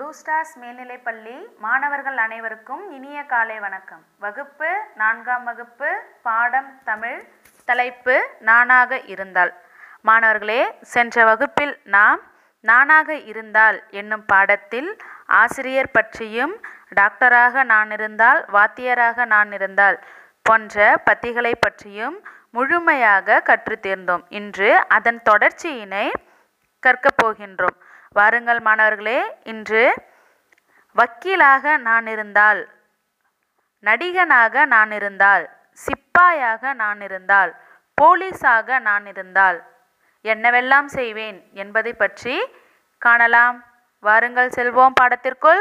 blue stars மேல்நிலைப்பள்ளி மாணவர்கள் அனைவருக்கும் இனிய காலை வணக்கம் வகுப்பு நான்காம் வகுப்பு பாடம் தமிழ் தலைப்பு நானாக இருந்தால் மாணவர்களே சென்ற வகுப்பில் நாம் நானாக இருந்தால் என்னும் பாடத்தில் ஆசிரியர் பற்றியும் டாக்டராக நான் இருந்தால் வாத்தியராக நான் இருந்தால் போன்ற பத்திகளை பற்றியும் முழுமையாக கற்றுத் தேர்ந்தோம் இன்று அதன் தொடர்ச்சியினை கற்கப் போகின்றோம் வாருங்கள் மாணவர்களே இன்று வக்கீலாக நான் இருந்தால் நடிகனாக நான் இருந்தால் சிப்பாயாக நான் இருந்தால் போலீஸாக நான் இருந்தால் என்னவெல்லாம் செய்வேன் என்பதை பற்றி காணலாம் வாருங்கள் செல்வோம் பாடத்திற்குள்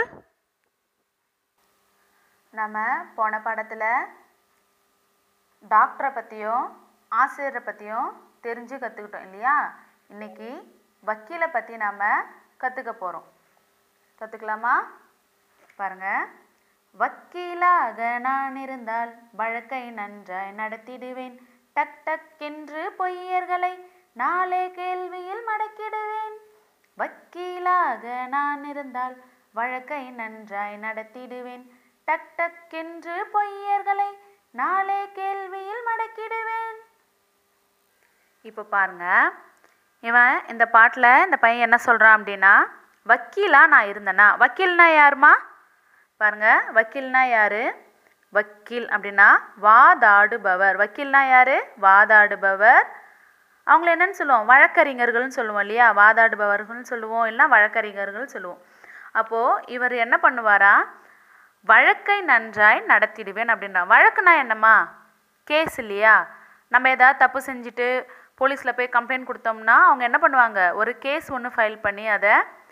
நம்ம போன பாடத்தில் டாக்டரை பற்றியும் ஆசிரியரை பற்றியும் தெரிஞ்சு கற்றுக்கிட்டோம் இல்லையா இன்னைக்கு வக்கீலை பற்றி நாம் கற்றுக்க போகிறோம் கற்றுக்கலாமா பாருங்க வக்கீலாக நான் இருந்தால் வழக்கை நன்றாய் நடத்திடுவேன் டக் டக் என்று பொய்யர்களை நாளே கேள்வியில் மடக்கிடுவேன் வக்கீலாக நான் இருந்தால் வழக்கை நன்றாய் நடத்திடுவேன் டக் டக் என்று பொய்யர்களை நாளே கேள்வியில் மடக்கிடுவேன் இப்போ பாருங்க இவன் இந்த பாட்டில் இந்த பையன் என்ன சொல்கிறான் அப்படின்னா வக்கீலா நான் இருந்தேனா வக்கீல்னா யாருமா பாருங்க வக்கீல்னா யாரு வக்கீல் அப்படின்னா வாதாடுபவர் வக்கீல்னா யாரு வாதாடுபவர் அவங்கள என்னன்னு சொல்லுவோம் வழக்கறிஞர்கள்னு சொல்லுவோம் இல்லையா வாதாடுபவர்கள்னு சொல்லுவோம் இல்லைனா வழக்கறிஞர்கள் சொல்லுவோம் அப்போது இவர் என்ன பண்ணுவாரா வழக்கை நன்றாய் நடத்திடுவேன் அப்படின்றா வழக்குனா என்னம்மா கேஸ் இல்லையா நம்ம ஏதாவது தப்பு செஞ்சுட்டு போலீஸில் போய் கம்ப்ளைண்ட் கொடுத்தோம்னா அவங்க என்ன பண்ணுவாங்க ஒரு கேஸ் ஒன்று ஃபைல் பண்ணி அதை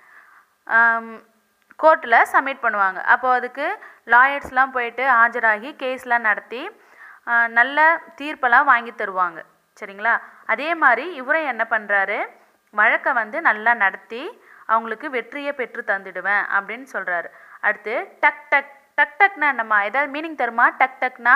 கோர்ட்டில் சப்மிட் பண்ணுவாங்க அப்போது அதுக்கு லாயர்ஸ்லாம் போயிட்டு ஆஜராகி கேஸ்லாம் நடத்தி ஆஹ், நல்ல தீர்ப்பெல்லாம் வாங்கி தருவாங்க சரிங்களா அதே மாதிரி இவரும் என்ன பண்ணுறாரு வழக்கை வந்து நல்லா நடத்தி அவங்களுக்கு வெற்றியை பெற்று தந்துடுவேன் அப்படின்னு சொல்கிறாரு அடுத்து டக் டக் டக் டக்னா என்னம்மா ஏதாவது மீனிங் தருமா டக் டக்னா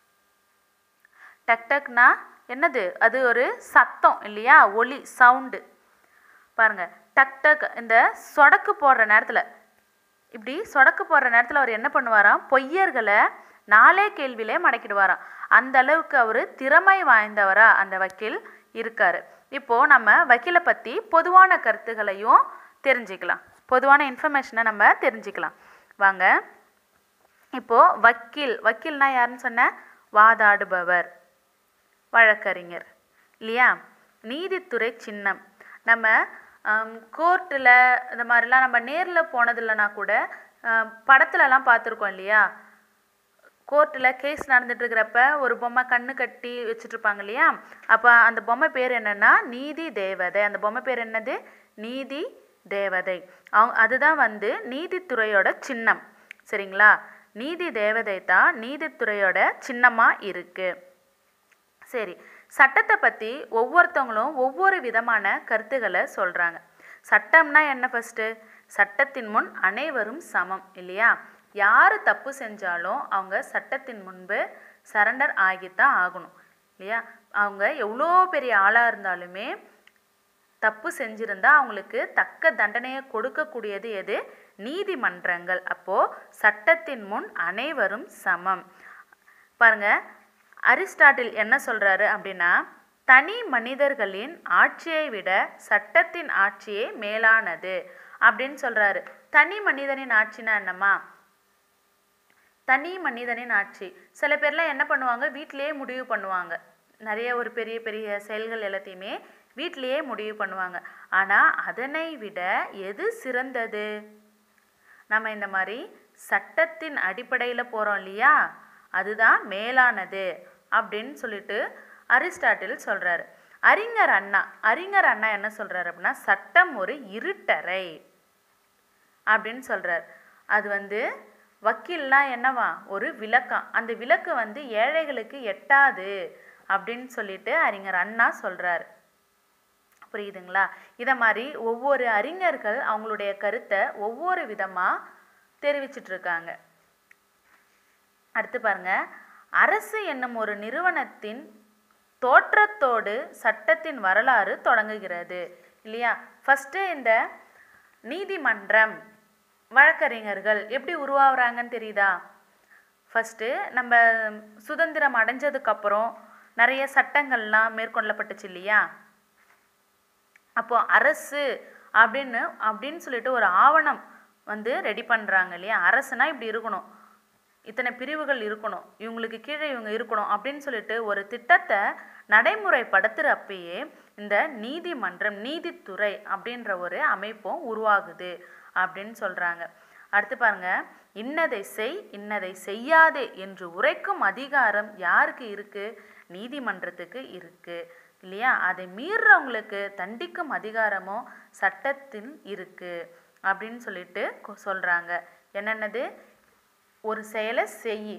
டக் டக்னா என்னது அது ஒரு சத்தம் இல்லையா ஒலி சவுண்டு பாருங்க டக் டக் இந்த சொடக்கு போடுற நேரத்தில் இப்படி சொடக்கு போடுற நேரத்தில் அவர் என்ன பண்ணுவாராம் பொய்யர்களை நாலே கேள்வியிலே மடக்கிடுவாராம் அந்த அளவுக்கு அவர் திறமை வாய்ந்தவரா அந்த வக்கீல் இருக்காரு இப்போ நம்ம வக்கீலை பற்றி பொதுவான கருத்துகளையும் தெரிஞ்சுக்கலாம் பொதுவான இன்ஃபர்மேஷனை நம்ம தெரிஞ்சுக்கலாம் வாங்க இப்போ வக்கீல் வக்கீல்னா யாருன்னு சொன்ன வாதாடுபவர் வழக்கறிஞர் இல்லையா நீதித்துறை சின்னம் நம்ம கோர்ட்டில் இந்த மாதிரிலாம் நம்ம நேரில் போனதில்லைனா கூட ஆம், படத்துலலாம் பார்த்துருக்கோம் இல்லையா கோர்ட்டில் கேஸ் நடந்துட்டு இருக்கிறப்ப ஒரு பொம்மை கண்ணு கட்டி வச்சுட்டு இருப்பாங்க இல்லையா அப்போ அந்த பொம்மை பேர் என்னன்னா நீதி தேவதை அந்த பொம்மை பேர் என்னது நீதி தேவதை அவங்க அதுதான் வந்து நீதித்துறையோட சின்னம் சரிங்களா நீதி தேவதை தான் நீதித்துறையோட சின்னமாக இருக்குது சரி சட்டத்தை பற்றி ஒவ்வொருத்தவங்களும் ஒவ்வொரு விதமான கருத்துக்களை சொல்கிறாங்க சட்டம்னா என்ன ஃபஸ்ட்டு சட்டத்தின் முன் அனைவரும் சமம் இல்லையா யார் தப்பு செஞ்சாலும் அவங்க சட்டத்தின் முன்பு சரண்டர் ஆகித்தான் ஆகணும் இல்லையா அவங்க எவ்வளோ பெரிய ஆளாக இருந்தாலுமே தப்பு செஞ்சிருந்தா அவங்களுக்கு தக்க தண்டனையை கொடுக்கக்கூடியது எது நீதிமன்றங்கள் அப்போ சட்டத்தின் முன் அனைவரும் சமம் பாருங்க அரிஸ்டாட்டில் என்ன சொல்றாரு அப்படின்னா தனி மனிதர்களின் ஆட்சியை விட சட்டத்தின் ஆட்சியே மேலானது அப்படின்னு சொல்றாரு தனி மனிதனின் ஆட்சினா என்னம்மா தனி மனிதனின் ஆட்சி சில பேர்லாம் என்ன பண்ணுவாங்க வீட்டிலேயே முடிவு பண்ணுவாங்க நிறைய ஒரு பெரிய பெரிய செயல்கள் எல்லாத்தையுமே வீட்டிலேயே முடிவு பண்ணுவாங்க ஆனால் அதனை விட எது சிறந்தது நம்ம இந்த மாதிரி சட்டத்தின் அடிப்படையில் போகிறோம் இல்லையா அதுதான் மேலானது அப்படின்னு சொல்லிட்டு அரிஸ்டாட்டில் சொல்கிறாரு அறிஞர் அண்ணா அறிஞர் அண்ணா என்ன சொல்கிறாரு அப்படின்னா சட்டம் ஒரு இருட்டறை அப்படின்னு சொல்கிறார் அது வந்து வக்கீல்னா என்னவா ஒரு விளக்கம் அந்த விளக்கு வந்து ஏழைகளுக்கு எட்டாது அப்படின்னு சொல்லிட்டு அறிஞர் அண்ணா சொல்கிறாரு புரியுதுங்களா இதை மாதிரி ஒவ்வொரு அறிஞர்கள் அவங்களுடைய கருத்தை ஒவ்வொரு விதமாக தெரிவிச்சிட்டு இருக்காங்க அடுத்து பாருங்க அரசு என்னும் ஒரு நிறுவனத்தின் தோற்றத்தோடு சட்டத்தின் வரலாறு தொடங்குகிறது இல்லையா ஃபஸ்ட்டு இந்த நீதிமன்றம் வழக்கறிஞர்கள் எப்படி உருவாகுறாங்கன்னு தெரியுதா ஃபஸ்ட்டு நம்ம சுதந்திரம் அடைஞ்சதுக்கப்புறம் நிறைய சட்டங்கள்லாம் மேற்கொள்ளப்பட்டுச்சு இல்லையா அப்போ அரசு அப்படின்னு அப்படின்னு சொல்லிட்டு ஒரு ஆவணம் வந்து ரெடி பண்ணுறாங்க இல்லையா அரசுனா இப்படி இருக்கணும் இத்தனை பிரிவுகள் இருக்கணும் இவங்களுக்கு கீழே இவங்க இருக்கணும் அப்படின்னு சொல்லிட்டு ஒரு திட்டத்தை நடைமுறைப்படுத்துகிறப்பயே இந்த நீதிமன்றம் நீதித்துறை அப்படின்ற ஒரு அமைப்பும் உருவாகுது அப்படின்னு சொல்கிறாங்க அடுத்து பாருங்க இன்னதை செய் இன்னதை செய்யாதே என்று உரைக்கும் அதிகாரம் யாருக்கு இருக்கு நீதிமன்றத்துக்கு இருக்கு இல்லையா அதை மீறுறவங்களுக்கு தண்டிக்கும் அதிகாரமும் சட்டத்தில் இருக்கு அப்படின்னு சொல்லிட்டு கொ- சொல்றாங்க என்னென்னது ஒரு செயலை செய்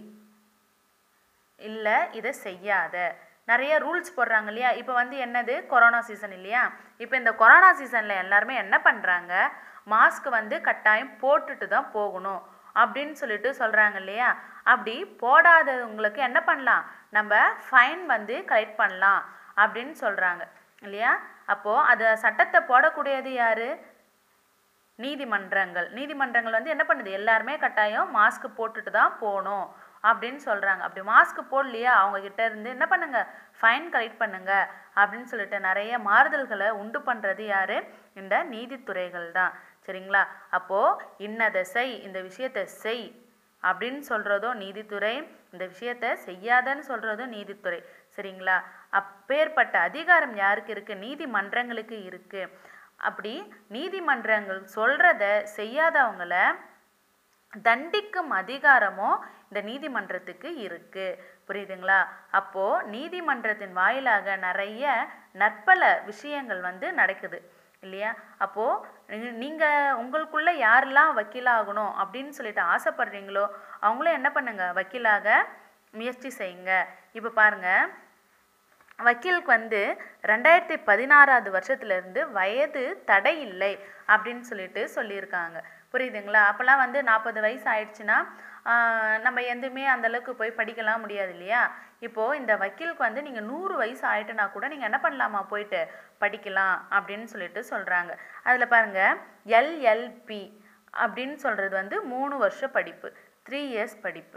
இல்லை இதை செய்யாத நிறைய ரூல்ஸ் போடுறாங்க இல்லையா இப்போ வந்து என்னது கொரோனா சீசன் இல்லையா இப்போ இந்த கொரோனா சீசனில் எல்லாருமே என்ன பண்ணுறாங்க மாஸ்க் வந்து கட்டாயம் போட்டுட்டு தான் போகணும் அப்படின்னு சொல்லிட்டு சொல்கிறாங்க இல்லையா அப்படி போடாதவங்களுக்கு என்ன பண்ணலாம் நம்ம ஃபைன் வந்து கலெக்ட் பண்ணலாம் அப்படின்னு சொல்கிறாங்க இல்லையா அப்போது அது சட்டத்தை போடக்கூடியது யாரு நீதிமன்றங்கள் நீதிமன்றங்கள் வந்து என்ன பண்ணுது எல்லாருமே கட்டாயம் மாஸ்க் போட்டுட்டு தான் போகணும் அப்படின்னு சொல்கிறாங்க அப்படி மாஸ்க் போடலையா அவங்க கிட்ட இருந்து என்ன பண்ணுங்க ஃபைன் கலெக்ட் பண்ணுங்க அப்படின்னு சொல்லிட்டு நிறைய மாறுதல்களை உண்டு பண்ணுறது யாரு இந்த நீதித்துறைகள் தான் சரிங்களா அப்போது இன்னதை செய் இந்த விஷயத்தை செய் அப்படின்னு சொல்கிறதும் நீதித்துறை இந்த விஷயத்தை செய்யாதன்னு சொல்கிறதும் நீதித்துறை சரிங்களா அப்பேற்பட்ட அதிகாரம் யாருக்கு இருக்குது நீதிமன்றங்களுக்கு இருக்குது அப்படி நீதிமன்றங்கள் சொல்கிறத செய்யாதவங்கள தண்டிக்கும் அதிகாரமும் இந்த நீதிமன்றத்துக்கு இருக்கு புரியுதுங்களா அப்போ நீதிமன்றத்தின் வாயிலாக நிறைய நற்பல விஷயங்கள் வந்து நடக்குது இல்லையா அப்போ நீ- நீங்க உங்களுக்குள்ள யாரெல்லாம் வக்கீலாகணும் அப்படின்னு சொல்லிட்டு ஆசைப்படுறீங்களோ அவங்களும் என்ன பண்ணுங்க வக்கீலாக முயற்சி செய்யுங்க இப்போ பாருங்க வக்கீலுக்கு வந்து ரெண்டாயிரத்தி பதினாறாவது வருஷத்துலேருந்து வயது தடை இல்லை அப்படின்னு சொல்லிட்டு சொல்லியிருக்காங்க புரியுதுங்களா அப்போல்லாம் வந்து நாற்பது வயசு ஆயிடுச்சுன்னா ஆஹ், நம்ம எதுவுமே அந்த அளவுக்கு போய் படிக்கலாம் முடியாது இல்லையா இப்போது இந்த வக்கீலுக்கு வந்து நீங்கள் நூறு வயசு ஆயிட்டுனா கூட நீங்கள் என்ன பண்ணலாமா போயிட்டு படிக்கலாம் அப்படின்னு சொல்லிட்டு சொல்கிறாங்க அதில் பாருங்கள் எல்எல்பி அப்படின்னு சொல்கிறது வந்து மூணு வருஷ படிப்பு த்ரீ இயர்ஸ் படிப்பு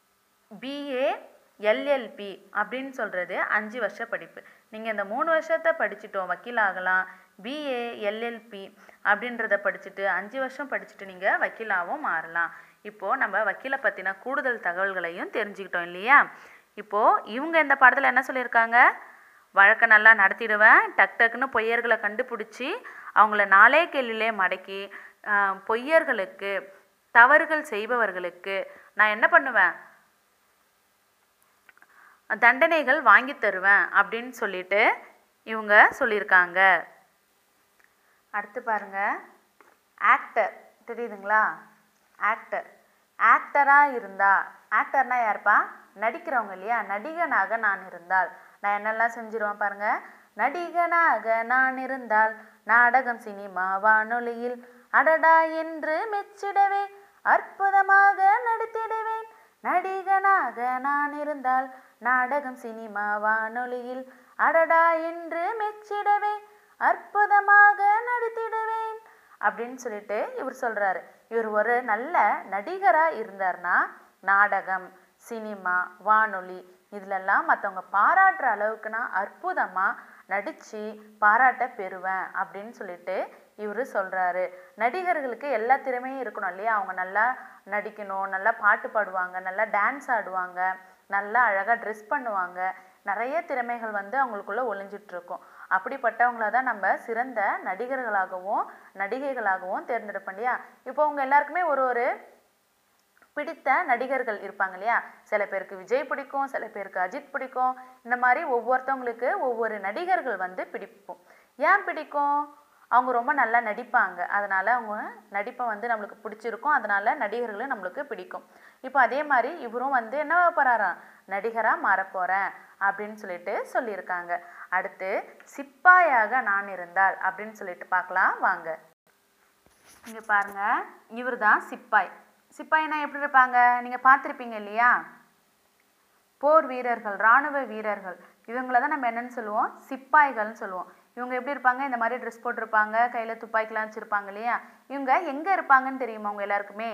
பிஏ எல்எல்பி அப்படின்னு சொல்கிறது அஞ்சு வருஷ படிப்பு நீங்கள் இந்த மூணு வருஷத்தை படிச்சிட்டோம் வக்கீல் ஆகலாம் பிஏ எல்எல்பி அப்படின்றத படிச்சுட்டு அஞ்சு வருஷம் படிச்சுட்டு நீங்கள் வக்கீலாகவும் மாறலாம் இப்போது நம்ம வக்கீலை பற்றின கூடுதல் தகவல்களையும் தெரிஞ்சுக்கிட்டோம் இல்லையா இப்போது இவங்க இந்த பாடத்தில் என்ன சொல்லியிருக்காங்க வழக்கை நல்லா நடத்திடுவேன் டக் டக்குன்னு பொய்யர்களை கண்டுபிடிச்சி அவங்கள நாளே கேள்வியிலே மடக்கி ஆஹ், பொய்யர்களுக்கு தவறுகள் செய்பவர்களுக்கு நான் என்ன பண்ணுவேன் தண்டனைகள் வாங்கி தருவேன் அப்படின்னு சொல்லிட்டு இவங்க சொல்லியிருக்காங்க அடுத்து பாருங்க ஆக்டர் தெரியுதுங்களா ஆக்டர் ஆக்டராக இருந்தா ஆக்டர்னா யாருப்பா நடிக்கிறவங்க இல்லையா நடிகனாக நான் இருந்தால் நான் என்னெல்லாம் செஞ்சிருவேன் பாருங்க நடிகனாக நான் இருந்தால் நாடகம் சினிமா வானொலியில் அடடா என்று மெச்சிடவே அற்புதமாக நடித்திடுவேன் நடிகனாக நான் இருந்தால் நாடகம் சினிமா வானொலியில் அடடா என்று மெச்சிடவே அற்புதமாக நடித்திடுவேன் அப்படின்னு சொல்லிட்டு இவர் சொல்றாரு இவர் ஒரு நல்ல நடிகரா இருந்தார்னா நாடகம் சினிமா வானொலி இதுலெல்லாம் மற்றவங்க பாராட்டுற அளவுக்கு நான் அற்புதமா நடிச்சு பாராட்ட பெறுவேன் அப்படின்னு சொல்லிட்டு இவர் சொல்றாரு நடிகர்களுக்கு எல்லா திறமையும் இருக்கணும் இல்லையா அவங்க நல்லா நடிக்கணும் நல்லா பாட்டு பாடுவாங்க நல்லா டான்ஸ் ஆடுவாங்க நல்லா அழகாக ட்ரெஸ் பண்ணுவாங்க நிறைய திறமைகள் வந்து அவங்களுக்குள்ள ஒளிஞ்சிட்டு இருக்கும் அப்படிப்பட்டவங்கள தான் நம்ம சிறந்த நடிகர்களாகவும் நடிகைகளாகவும் தேர்ந்தெடுப்போம் இல்லையா இப்போ உங்க எல்லாருக்குமே ஒரு ஒரு பிடித்த நடிகர்கள் இருப்பாங்க இல்லையா சில பேருக்கு விஜய் பிடிக்கும் சில பேருக்கு அஜித் பிடிக்கும் இந்த மாதிரி ஒவ்வொருத்தவங்களுக்கு ஒவ்வொரு நடிகர்கள் வந்து பிடிக்கும் ஏன் பிடிக்கும் அவங்க ரொம்ப நல்லா நடிப்பாங்க அதனால அவங்க நடிப்பை வந்து நம்மளுக்கு பிடிச்சிருக்கும் அதனால நடிகர்களும் நம்மளுக்கு பிடிக்கும் இப்போ அதே மாதிரி இவரும் வந்து என்ன போறாராம் நடிகரா மாறப்போறேன் அப்படின்னு சொல்லிட்டு சொல்லியிருக்காங்க அடுத்து சிப்பாயாக நான் இருந்தால் அப்படின்னு சொல்லிட்டு பார்க்கலாம் வாங்க இங்க பாருங்க இவர் தான் சிப்பாய் சிப்பாய்னா எப்படி இருப்பாங்க நீங்க பார்த்துருப்பீங்க இல்லையா போர் வீரர்கள் இராணுவ வீரர்கள் இவங்கள தான் நம்ம என்னன்னு சொல்லுவோம் சிப்பாய்கள்னு சொல்லுவோம் இவங்க எப்படி இருப்பாங்க இந்த மாதிரி ட்ரெஸ் போட்டிருப்பாங்க கையில் துப்பாக்கிலாம் வச்சுருப்பாங்க இல்லையா இவங்க எங்கே இருப்பாங்கன்னு தெரியுமா உங்க எல்லாருக்குமே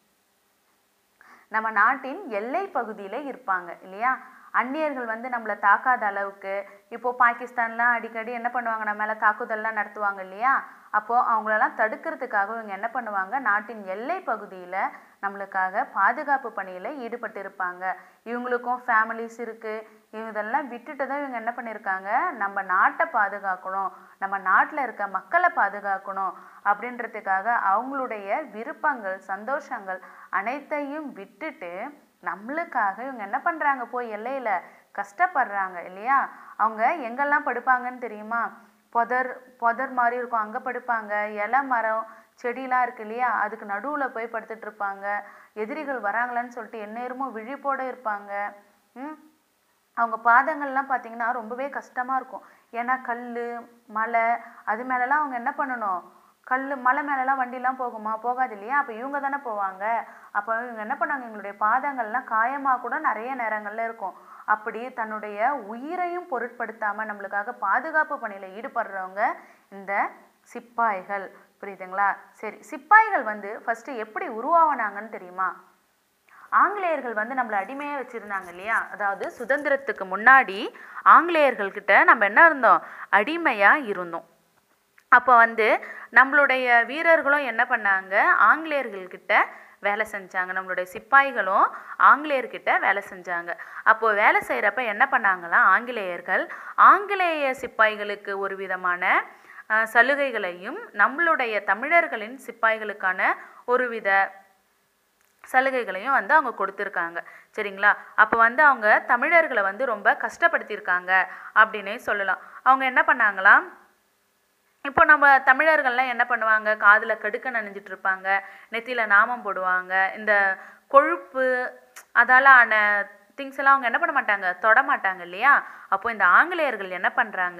நம்ம நாட்டின் எல்லை பகுதியில் இருப்பாங்க இல்லையா அந்நியர்கள் வந்து நம்மளை தாக்காத அளவுக்கு இப்போ பாகிஸ்தான்லாம் அடிக்கடி என்ன பண்ணுவாங்க நம்ம மேலே தாக்குதல்லாம் நடத்துவாங்க இல்லையா அப்போ அவங்களெல்லாம் தடுக்கிறதுக்காக இவங்க என்ன பண்ணுவாங்க நாட்டின் எல்லை பகுதியில் நம்மளுக்காக பாதுகாப்பு பணியில் ஈடுபட்டு இருப்பாங்க இவங்களுக்கும் ஃபேமிலிஸ் இருக்குது இவங்க இதெல்லாம் விட்டுட்டு தான் இவங்க என்ன பண்ணியிருக்காங்க நம்ம நாட்டை பாதுகாக்கணும் நம்ம நாட்டில் இருக்க மக்களை பாதுகாக்கணும் அப்படின்றதுக்காக அவங்களுடைய விருப்பங்கள் சந்தோஷங்கள் அனைத்தையும் விட்டுட்டு நம்மளுக்காக இவங்க என்ன பண்ணுறாங்க போய் எல்லையில் கஷ்டப்படுறாங்க இல்லையா அவங்க எங்கெல்லாம் படுப்பாங்கன்னு தெரியுமா புதர் புதர் மாதிரி இருக்கும் அங்கே படுப்பாங்க இலை மரம் செடிலாம் இருக்கு இல்லையா அதுக்கு நடுவில் போய் படுத்துட்டு இருப்பாங்க எதிரிகள் வராங்களான்னு சொல்லிட்டு எந்நேரமும் விழிப்போட இருப்பாங்க ம் அவங்க பாதங்கள்லாம் பார்த்தீங்கன்னா ரொம்பவே கஷ்டமாக இருக்கும் ஏன்னா கல் மலை அது மேலெலாம் அவங்க என்ன பண்ணணும் கல் மலை மேலெலாம் வண்டிலாம் போகுமா போகாது இல்லையா அப்போ இவங்க தானே போவாங்க அப்போ இவங்க என்ன பண்ணாங்க எங்களுடைய பாதங்கள்லாம் காயமாக கூட நிறைய நேரங்கள்ல இருக்கும் அப்படி தன்னுடைய உயிரையும் பொருட்படுத்தாமல் நம்மளுக்காக பாதுகாப்பு பணியில் ஈடுபடுறவங்க இந்த சிப்பாய்கள் புரியுதுங்களா சரி சிப்பாய்கள் வந்து ஃபஸ்ட்டு எப்படி உருவாகினாங்கன்னு தெரியுமா ஆங்கிலேயர்கள் வந்து நம்மளை அடிமையாக வச்சுருந்தாங்க இல்லையா அதாவது சுதந்திரத்துக்கு முன்னாடி ஆங்கிலேயர்கள்கிட்ட நம்ம என்ன இருந்தோம் அடிமையாக இருந்தோம் அப்போ வந்து நம்மளுடைய வீரர்களும் என்ன பண்ணாங்க ஆங்கிலேயர்கள்கிட்ட வேலை செஞ்சாங்க நம்மளுடைய சிப்பாய்களும் ஆங்கிலேயர்கிட்ட வேலை செஞ்சாங்க அப்போ வேலை செய்கிறப்ப என்ன பண்ணாங்களாம் ஆங்கிலேயர்கள் ஆங்கிலேய சிப்பாய்களுக்கு ஒரு விதமான அஹ், சலுகைகளையும் நம்மளுடைய தமிழர்களின் சிப்பாய்களுக்கான ஒரு வித சலுகைகளையும் வந்து அவங்க கொடுத்துருக்காங்க சரிங்களா அப்போ வந்து அவங்க தமிழர்களை வந்து ரொம்ப கஷ்டப்படுத்தியிருக்காங்க அப்படின்னே சொல்லலாம் அவங்க என்ன பண்ணாங்களாம் இப்போ நம்ம தமிழர்கள்லாம் என்ன பண்ணுவாங்க காதில் கடுக்க நனைஞ்சிட்டு இருப்பாங்க நெத்தியில் நாமம் போடுவாங்க இந்த கொழுப்பு அதால் ஆன திங்ஸ் எல்லாம் அவங்க என்ன பண்ண மாட்டாங்க தொட மாட்டாங்க இல்லையா அப்போ இந்த ஆங்கிலேயர்கள் என்ன பண்ணுறாங்க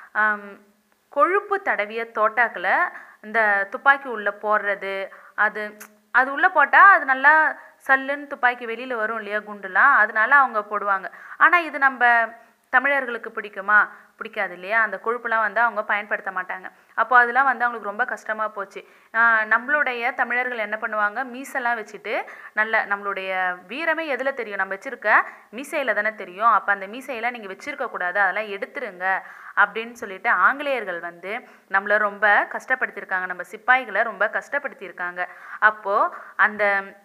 கொழுப்பு தடவிய தோட்டாக்களை இந்த துப்பாக்கி உள்ளே போடுறது அது அது உள்ளே போட்டால் அது நல்லா சல்லுன்னு துப்பாக்கி வெளியில் வரும் இல்லையா குண்டுலாம் அதனால அவங்க போடுவாங்க ஆனால் இது நம்ம தமிழர்களுக்கு பிடிக்குமா பிடிக்காது இல்லையா அந்த கொழுப்புலாம் வந்து அவங்க பயன்படுத்த மாட்டாங்க அப்போ அதெல்லாம் வந்து அவங்களுக்கு ரொம்ப கஷ்டமாக போச்சு ஆஹ் நம்மளுடைய தமிழர்கள் என்ன பண்ணுவாங்க மீசெல்லாம் வச்சுட்டு நல்ல நம்மளுடைய வீரமே எதில் தெரியும் நம்ம வச்சுருக்க மீசையில் தானே தெரியும் அப்போ அந்த மீசையெல்லாம் நீங்கள் வச்சுருக்க கூடாது அதெல்லாம் எடுத்துருங்க அப்படின்னு சொல்லிட்டு ஆங்கிலேயர்கள் வந்து நம்மளை ரொம்ப கஷ்டப்படுத்தியிருக்காங்க நம்ம சிப்பாய்களை ரொம்ப கஷ்டப்படுத்தியிருக்காங்க அப்போது அந்த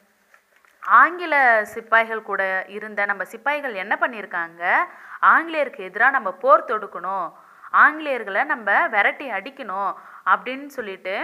ஆங்கில சிப்பாய்கள் கூட இருந்த நம்ம சிப்பாய்கள் என்ன பண்ணியிருக்காங்க ஆங்கிலேயருக்கு எதிராக நம்ம போர் தொடுக்கணும் ஆங்கிலேயர்களை நம்ம விரட்டி அடிக்கணும் அப்படின்னு சொல்லிட்டு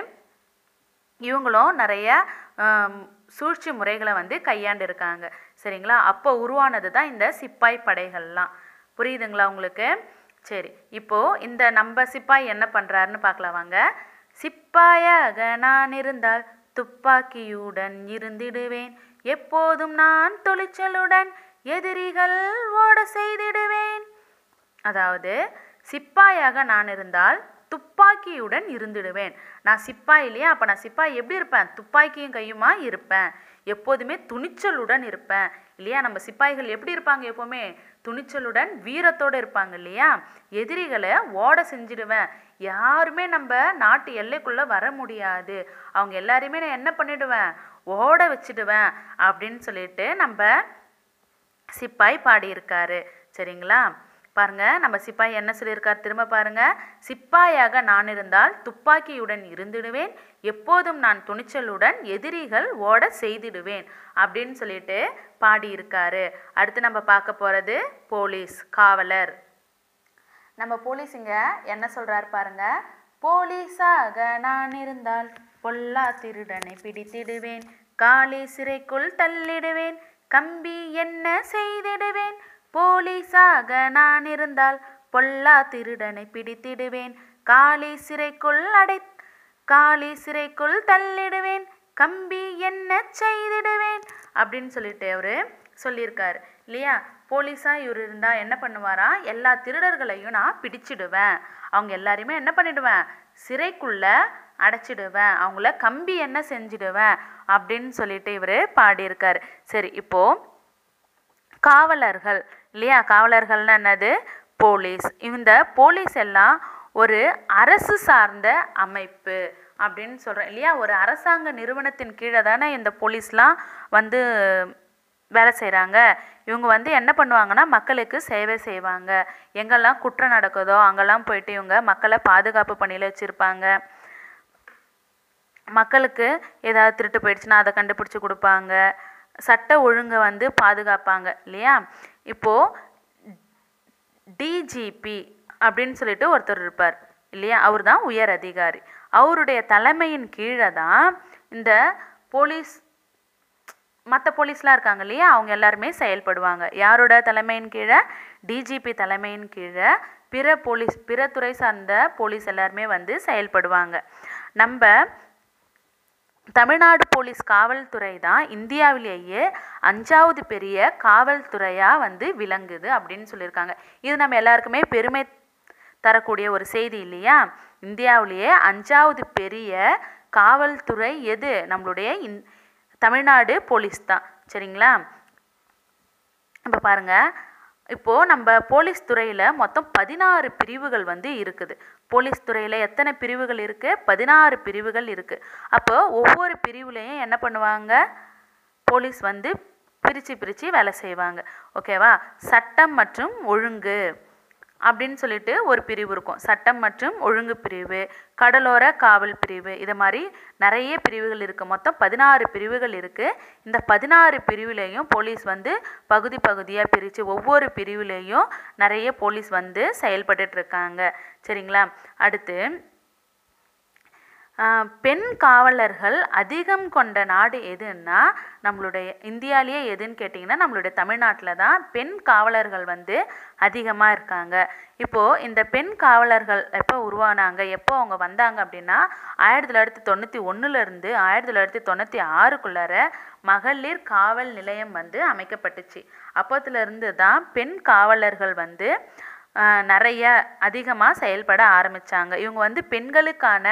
இவங்களும் நிறைய ஆம், சூழ்ச்சி முறைகளை வந்து கையாண்டு இருக்காங்க சரிங்களா அப்போ உருவானது தான் இந்த சிப்பாய் படைகள்லாம் புரியுதுங்களா உங்களுக்கு சரி இப்போ இந்த நம்ம சிப்பாய் என்ன பண்றாருன்னு பார்க்கலாம் வாங்க சிப்பாயாக நான் இருந்தால் துப்பாக்கியுடன் இருந்திடுவேன் எப்போதும் நான் துணிச்சலுடன் எதிரிகள் ஓட செய்திடுவேன் அதாவது சிப்பாயாக நான் இருந்தால் துப்பாக்கியுடன் இருந்திடுவேன் நான் சிப்பாய் இல்லையா அப்போ நான் சிப்பாய் எப்படி இருப்பேன் துப்பாக்கியும் கையுமா இருப்பேன் எப்போதுமே துணிச்சலுடன் இருப்பேன் இல்லையா நம்ம சிப்பாய்கள் எப்படி இருப்பாங்க எப்போவுமே துணிச்சலுடன் வீரத்தோடு இருப்பாங்க இல்லையா எதிரிகளை ஓட செஞ்சிடுவேன் யாருமே நம்ம நாட்டு எல்லைக்குள்ளே வர முடியாது அவங்க எல்லாரையுமே நான் என்ன பண்ணிடுவேன் ஓட வச்சிடுவேன் அப்படின்னு சொல்லிட்டு நம்ம சிப்பாய் பாடியிருக்காரு சரிங்களா பாருங்க நம்ம சிப்பாய் என்ன சொல்லியிருக்கார் திரும்ப பாருங்க சிப்பாயாக நான் இருந்தால் துப்பாக்கியுடன் இருந்திடுவேன் எப்போதும் நான் துணிச்சலுடன் எதிரிகள் ஓட செய்திடுவேன் அப்படின்னு சொல்லிட்டு பாடியிருக்காரு அடுத்து நம்ம பார்க்க போறது போலீஸ் காவலர் நம்ம போலீஸ் இங்க என்ன சொல்றாரு பாருங்க போலீஸாக நான் இருந்தால் பொல்லா திருடனை பிடித்திடுவேன் காலி சிறைக்குள் தள்ளிடுவேன் கம்பி என்ன செய்திடுவேன் போலீஸாக நான் இருந்தால் பொல்லா திருடனை பிடித்திடுவேன் காலி சிறைக்குள் அடை காலி சிறைக்குள் தள்ளிடுவேன் கம்பி என்ன செய்திடுவேன் அப்படின்னு சொல்லிட்டு அவரு சொல்லியிருக்காரு இல்லையா போலீஸா இவர் இருந்தா என்ன பண்ணுவாரா எல்லா திருடர்களையும் நான் பிடிச்சிடுவேன் அவங்க எல்லாரையுமே என்ன பண்ணிடுவேன் சிறைக்குள்ள அடைச்சிடுவேன் அவங்கள கம்பி என்ன செஞ்சிடுவேன் அப்படின்னு சொல்லிட்டு இவர் பாடியிருக்காரு சரி இப்போ காவலர்கள் இல்லையா காவலர்கள்னா என்னது போலீஸ் இந்த போலீஸ் எல்லாம் ஒரு அரசு சார்ந்த அமைப்பு அப்படின்னு சொல்கிறோம் இல்லையா ஒரு அரசாங்க நிறுவனத்தின் கீழே தானே இந்த போலீஸ்லாம் வந்து வேலை செய்கிறாங்க இவங்க வந்து என்ன பண்ணுவாங்கன்னா மக்களுக்கு சேவை செய்வாங்க எங்கெல்லாம் குற்றம் நடக்குதோ அங்கெல்லாம் போயிட்டு இவங்க மக்களை பாதுகாப்பு பணியில் வச்சுருப்பாங்க மக்களுக்கு ஏதாவது திருட்டு போயிடுச்சுன்னா அதை கண்டுபிடிச்சி கொடுப்பாங்க சட்ட ஒழுங்கை வந்து பாதுகாப்பாங்க இல்லையா இப்போது டிஜிபி அப்படின்னு சொல்லிட்டு ஒருத்தர் இருப்பார் இல்லையா அவர் தான் உயர் அதிகாரி அவருடைய தலைமையின் கீழே தான் இந்த போலீஸ் மற்ற போலீஸ்லாம் இருக்காங்க இல்லையா அவங்க எல்லாருமே செயல்படுவாங்க யாரோட தலைமையின் கீழே டிஜிபி தலைமையின் கீழே பிற போலீஸ் பிற துறை சார்ந்த போலீஸ் எல்லாருமே வந்து செயல்படுவாங்க நம்ம தமிழ்நாடு போலீஸ் காவல்துறை தான் இந்தியாவிலேயே அஞ்சாவது பெரிய காவல்துறையாக வந்து விளங்குது அப்படின்னு சொல்லியிருக்காங்க இது நம்ம எல்லாருக்குமே பெருமை தரக்கூடிய ஒரு செய்தி இல்லையா இந்தியாவிலேயே அஞ்சாவது பெரிய காவல்துறை எது நம்மளுடைய இந் தமிழ்நாடு போலீஸ் தான் சரிங்களா இப்போ பாருங்கள் இப்போது நம்ம போலீஸ் துறையில் மொத்தம் பதினாறு பிரிவுகள் வந்து இருக்குது போலீஸ் துறையில் எத்தனை பிரிவுகள் இருக்குது பதினாறு பிரிவுகள் இருக்குது அப்போ ஒவ்வொரு பிரிவுலையும் என்ன பண்ணுவாங்க போலீஸ் வந்து பிரித்து பிரித்து வேலை செய்வாங்க ஓகேவா சட்டம் மற்றும் ஒழுங்கு அப்படின்னு சொல்லிட்டு ஒரு பிரிவு இருக்கும் சட்டம் மற்றும் ஒழுங்கு பிரிவு கடலோர காவல் பிரிவு இது மாதிரி நிறைய பிரிவுகள் இருக்குது மொத்தம் பதினாறு பிரிவுகள் இருக்குது இந்த பதினாறு பிரிவுலேயும் போலீஸ் வந்து பகுதி பகுதியாக பிரித்து ஒவ்வொரு பிரிவுலேயும் நிறைய போலீஸ் வந்து செயல்பட்டுட்டு இருக்காங்க சரிங்களா அடுத்து ஆஹ், பெண் காவலர்கள் அதிகம் கொண்ட நாடு எதுன்னா நம்மளுடைய இந்தியாவிலேயே எதுன்னு கேட்டிங்கன்னா நம்மளுடைய தமிழ்நாட்டில் தான் பெண் காவலர்கள் வந்து அதிகமாக இருக்காங்க இப்போது இந்த பெண் காவலர்கள் எப்போ உருவானாங்க எப்போ அவங்க வந்தாங்க அப்படின்னா ஆயிரத்தி தொள்ளாயிரத்தி தொண்ணூற்றி ஒன்றுலேருந்து ஆயிரத்தி தொள்ளாயிரத்தி தொண்ணூற்றி ஆறுக்குள்ளார மகளிர் காவல் நிலையம் வந்து அமைக்கப்பட்டுச்சு அப்போத்துலேருந்து தான் பெண் காவலர்கள் வந்து ஆஹ், நிறைய அதிகமாக செயல்பட ஆரம்பித்தாங்க இவங்க வந்து பெண்களுக்கான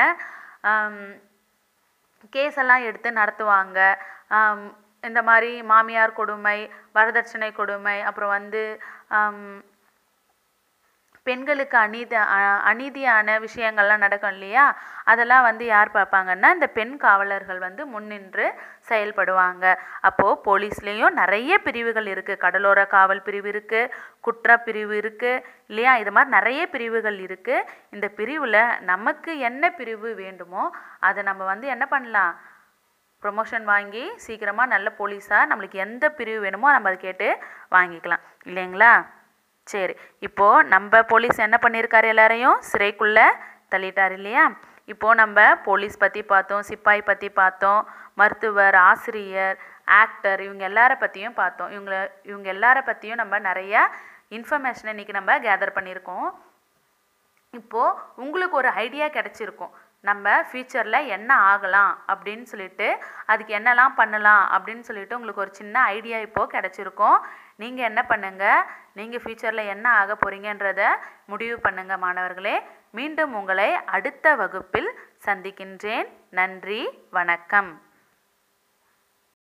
கேஸ் எல்லாம் எடுத்து நடத்துவாங்க ஆம், இந்த மாதிரி மாமியார் கொடுமை வரதட்சணை கொடுமை அப்புறம் வந்து ஆம், பெண்களுக்கு அநீதி அ- அநீதியான விஷயங்கள்லாம் நடக்கும் இல்லையா அதெல்லாம் வந்து யார் பார்ப்பாங்கன்னா இந்த பெண் காவலர்கள் வந்து முன்னின்று செயல்படுவாங்க அப்போது போலீஸ்லேயும் நிறைய பிரிவுகள் இருக்குது கடலோர காவல் பிரிவு இருக்குது குற்ற பிரிவு இருக்குது இல்லையா இது மாதிரி நிறைய பிரிவுகள் இருக்குது இந்த பிரிவில் நமக்கு என்ன பிரிவு வேண்டுமோ அதை நம்ம வந்து என்ன பண்ணலாம் ப்ரொமோஷன் வாங்கி சீக்கிரமாக நல்ல போலீஸாக நம்மளுக்கு எந்த பிரிவு வேணுமோ நம்ம அதை கேட்டு வாங்கிக்கலாம் இல்லைங்களா சரி இப்போது நம்ம போலீஸ் என்ன பண்ணியிருக்காரு எல்லாரையும் சிறைக்குள்ளே தள்ளிட்டார் இல்லையா இப்போது நம்ம போலீஸ் பற்றி பார்த்தோம் சிப்பாய் பற்றி பார்த்தோம் மருத்துவர் ஆசிரியர் ஆக்டர் இவங்க எல்லார பற்றியும் பார்த்தோம் இவங்கள இவங்க எல்லார பற்றியும் நம்ம நிறையா இன்ஃபர்மேஷனை இன்றைக்கி நம்ம கேதர் பண்ணியிருக்கோம் இப்போது உங்களுக்கு ஒரு ஐடியா கிடச்சிருக்கும் நம்ம ஃப்யூச்சரில் என்ன ஆகலாம் அப்படின்னு சொல்லிட்டு அதுக்கு என்னெல்லாம் பண்ணலாம் அப்படின்னு சொல்லிட்டு உங்களுக்கு ஒரு சின்ன ஐடியா இப்போது கிடச்சிருக்கும் நீங்கள் என்ன பண்ணுங்கள் நீங்கள் ஃப்யூச்சரில் என்ன ஆக போகிறீங்கன்றத முடிவு பண்ணுங்கள் மாணவர்களே மீண்டும் உங்களை அடுத்த வகுப்பில் சந்திக்கின்றேன் நன்றி வணக்கம்